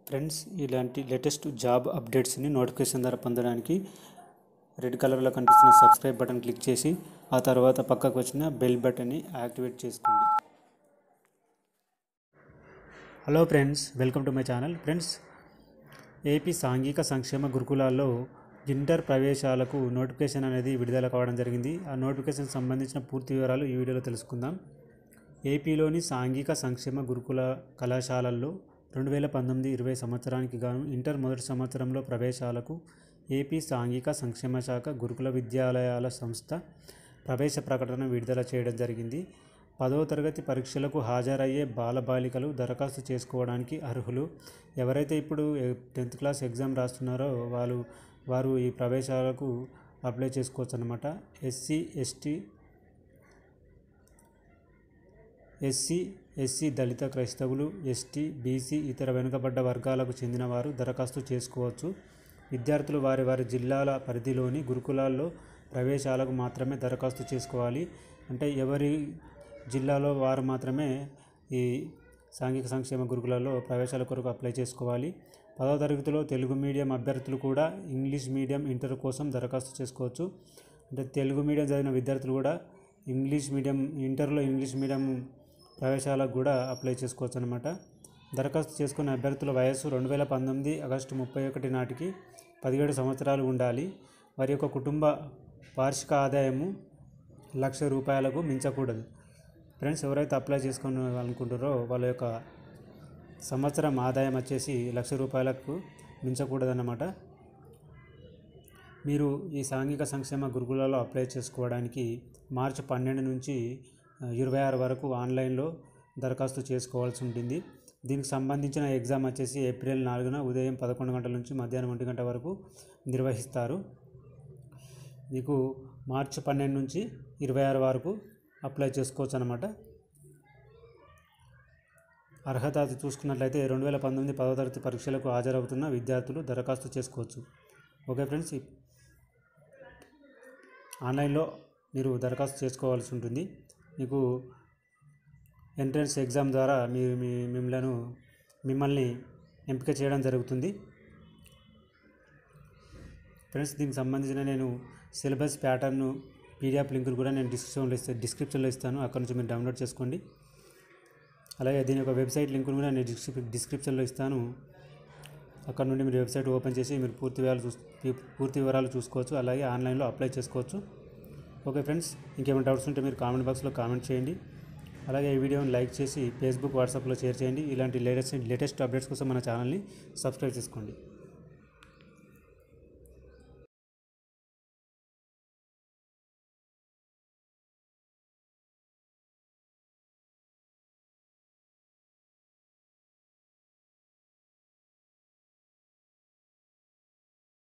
friends ఇలాంటి latest job అప్డేట్స్ని notification ద్వారా పొందడానికి రెడ్ కలర్లో కనిపిస్తున్న సబ్స్క్రైబ్ బటన్ క్లిక్ చేసి ఆ తర్వాత పక్కకు వచ్చిన బెల్ బటన్ని యాక్టివేట్ చేసుకోండి hello friends welcome to my channel friends AP సాంఘిక సంక్షేమ గురుకులాల్లో ఇంటర్ ప్రవేశాలకు నోటిఫికేషన్ అనేది విడుదల కావడం జరిగింది ఆ నోటిఫికేషన్ సంబంధించిన పూర్తి వివరాలు ఈ వీడియోలో తెలుసుకుందాం ఏపీలోని సాంఘిక సంక్షేమ గురుకుల కళాశాలల్లో రెండు వేల పంతొమ్మిది ఇరవై సంవత్సరానికి గాను ఇంటర్ మొదటి సంవత్సరంలో ప్రవేశాలకు ఏపీ సాంఘిక సంక్షేమ శాఖ గురుకుల విద్యాలయాల సంస్థ ప్రవేశ ప్రకటన విడుదల చేయడం జరిగింది పదవ తరగతి పరీక్షలకు హాజరయ్యే బాలబాలికలు దరఖాస్తు చేసుకోవడానికి అర్హులు ఎవరైతే ఇప్పుడు టెన్త్ క్లాస్ ఎగ్జామ్ రాస్తున్నారో వాళ్ళు వారు ఈ ప్రవేశాలకు అప్లై చేసుకోవచ్చు అనమాట ఎస్సీ ఎస్టీ ఎస్సీ ఎస్సీ దళిత క్రైస్తవులు ఎస్టీ బీసీ ఇతర వెనుకబడ్డ వర్గాలకు చెందిన వారు దరఖాస్తు చేసుకోవచ్చు విద్యార్థులు వారి వారి జిల్లాల పరిధిలోని గురుకులాల్లో ప్రవేశాలకు మాత్రమే దరఖాస్తు చేసుకోవాలి అంటే ఎవరి జిల్లాలో వారు మాత్రమే ఈ సాంఘిక సంక్షేమ గురుకులాల్లో ప్రవేశాల కొరకు అప్లై చేసుకోవాలి పదవ తరగతిలో తెలుగు మీడియం అభ్యర్థులు కూడా ఇంగ్లీష్ మీడియం ఇంటర్ కోసం దరఖాస్తు చేసుకోవచ్చు అంటే తెలుగు మీడియం చదివిన విద్యార్థులు కూడా ఇంగ్లీష్ మీడియం ఇంటర్లో ఇంగ్లీష్ మీడియం ప్రవేశాలకు కూడా అప్లై చేసుకోవచ్చు అనమాట దరఖాస్తు చేసుకున్న అభ్యర్థుల వయస్సు రెండు వేల పంతొమ్మిది ఆగస్టు ముప్పై ఒకటి నాటికి పదిహేడు సంవత్సరాలు ఉండాలి వారి యొక్క కుటుంబ వార్షిక ఆదాయము లక్ష రూపాయలకు మించకూడదు ఫ్రెండ్స్ ఎవరైతే అప్లై చేసుకుని అనుకుంటారో వాళ్ళ యొక్క సంవత్సరం ఆదాయం వచ్చేసి లక్ష రూపాయలకు మించకూడదన్నమాట మీరు ఈ సాంఘిక సంక్షేమ గురుకులాల్లో అప్లై చేసుకోవడానికి మార్చి పన్నెండు నుంచి ఇరవై ఆరు వరకు ఆన్లైన్లో దరఖాస్తు చేసుకోవాల్సి ఉంటుంది దీనికి సంబంధించిన ఎగ్జామ్ వచ్చేసి ఏప్రిల్ నాలుగున ఉదయం పదకొండు గంటల నుంచి మధ్యాహ్నం ఒంటి గంట వరకు నిర్వహిస్తారు మీకు మార్చి పన్నెండు నుంచి ఇరవై ఆరు వరకు అప్లై చేసుకోవచ్చు అనమాట అర్హత చూసుకున్నట్లయితే రెండు వేల పంతొమ్మిది పదవ తరగతి పరీక్షలకు హాజరవుతున్న విద్యార్థులు దరఖాస్తు చేసుకోవచ్చు ఓకే ఫ్రెండ్స్ ఆన్లైన్లో మీరు దరఖాస్తు చేసుకోవాల్సి ఉంటుంది మీకు ఎంట్రన్స్ ఎగ్జామ్ ద్వారా మీరు మీ మిమ్మల్ని మిమ్మల్ని ఎంపిక చేయడం జరుగుతుంది ఫ్రెండ్స్ దీనికి సంబంధించిన నేను సిలబస్ ప్యాటర్న్ పీడిఎఫ్ లింకులు కూడా నేను డిస్క్రిప్షన్లో ఇస్తాను డిస్క్రిప్షన్లో ఇస్తాను అక్కడ నుంచి మీరు డౌన్లోడ్ చేసుకోండి అలాగే దీని యొక్క వెబ్సైట్ లింకును కూడా నేను డిస్క్రిప్ డిస్క్రిప్షన్లో ఇస్తాను అక్కడ నుండి మీరు వెబ్సైట్ ఓపెన్ చేసి మీరు పూర్తి వివరాలు చూస్ పూర్తి వివరాలు చూసుకోవచ్చు అలాగే ఆన్లైన్లో అప్లై చేసుకోవచ్చు ఓకే ఫ్రెండ్స్ ఇంకేమైనా డౌట్స్ ఉంటే మీరు కామెంట్ బాక్స్లో కామెంట్ చేయండి అలాగే ఈ వీడియోని లైక్ చేసి ఫేస్బుక్ వాట్సాప్లో షేర్ చేయండి ఇలాంటి లేటెస్ట్ లేటెస్ట్ అప్డేట్స్ కోసం మన ఛానల్ని సబ్స్క్రైబ్ చేసుకోండి